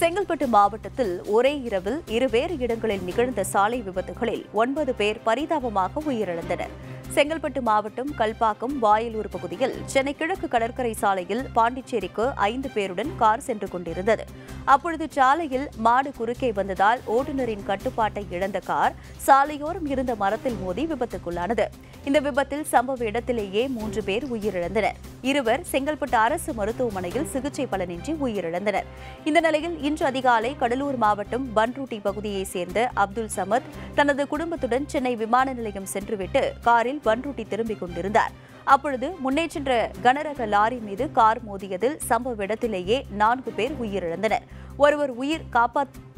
செங்கல்பட்டு மாவட்டத்தில் ஒரே இரவில் இருவேறு இடங்களில் நிகழ்ந்த சாலை விபத்துகளில் ஒன்பது பேர் பரிதாபமாக உயிரிழந்தனர் செங்கல்பட்டு மாவட்டம் கல்பாக்கம் வாயலூர் பகுதியில் சென்னை கிழக்கு கடற்கரை சாலையில் பாண்டிச்சேரிக்கு ஐந்து பேருடன் கார் சென்று கொண்டிருந்தது அப்பொழுது சாலையில் மாடு குறுக்கே வந்ததால் ஓட்டுநரின் கட்டுப்பாட்டை இழந்த கார் சாலையோரம் இருந்த மரத்தில் மோதி விபத்துக்குள்ளானது இந்த விபத்தில் சம்பவ இடத்திலேயே மூன்று பேர் உயிரிழந்தனர் இருவர் செங்கல்பட்டு அரசு மருத்துவமனையில் சிகிச்சை பலனின்றி உயிரிழந்தனர் இந்த நிலையில் இன்று அதிகாலை கடலூர் மாவட்டம் பன்ருட்டி பகுதியைச் சேர்ந்த அப்துல் சமத் தனது குடும்பத்துடன் சென்னை விமான நிலையம் சென்றுவிட்டு காரில் பன்ருட்டி திரும்பிக் கொண்டிருந்தார் அப்பொழுது முன்னே சென்ற கனரக லாரி மீது கார் மோதியதில் சம்பவ இடத்திலேயே நான்கு பேர் உயிரிழந்தனர் ஒருவர் உயிர் காப்பாற்ற